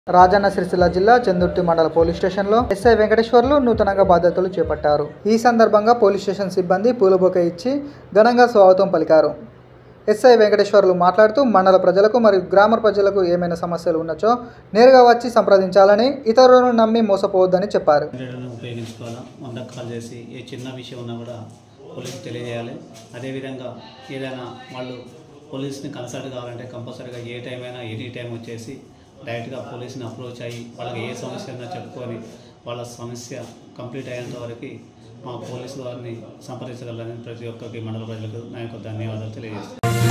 రాజన్న సిరిసిల్ల జిల్లా చందుర్తి మండల పోలీస్ స్టేషన్లో ఎస్ఐ వెంకటేశ్వర్లు నూతనంగా బాధ్యతలు చేపట్టారు ఈ సందర్భంగా పోలీస్ స్టేషన్ సిబ్బంది పూలబొకే ఇచ్చి ఘనంగా స్వాగతం పలికారు ఎస్ఐ వెంకటేశ్వర్లు మాట్లాడుతూ మండల ప్రజలకు మరియు గ్రామ ప్రజలకు ఏమైనా సమస్యలు ఉన్నచో నేరుగా వచ్చి సంప్రదించాలని ఇతరులను నమ్మి మోసపోవద్దని చెప్పారు హండ్రెడ్ను ఉపయోగించుకోవాలా వంద కాల్ చేసి ఏ చిన్న విషయం ఉన్నా కూడా పోలీసుకి తెలియజేయాలి అదేవిధంగా ఏదైనా వాళ్ళు పోలీస్ని కన్సల్ట్ కావాలంటే కంపల్సరీగా ఏ టైం అయినా ఎనీ టైం వచ్చేసి డైరెక్ట్గా పోలీస్ని అప్రోచ్ అయ్యి వాళ్ళకి ఏ సమస్య ఉందో చెప్పుకొని వాళ్ళ సమస్య కంప్లీట్ అయ్యేంత వరకు మా పోలీసు వారిని సంప్రదించగలరని ప్రతి ఒక్కరికి మండల ప్రజలకు నా యొక్క ధన్యవాదాలు తెలియజేస్తాను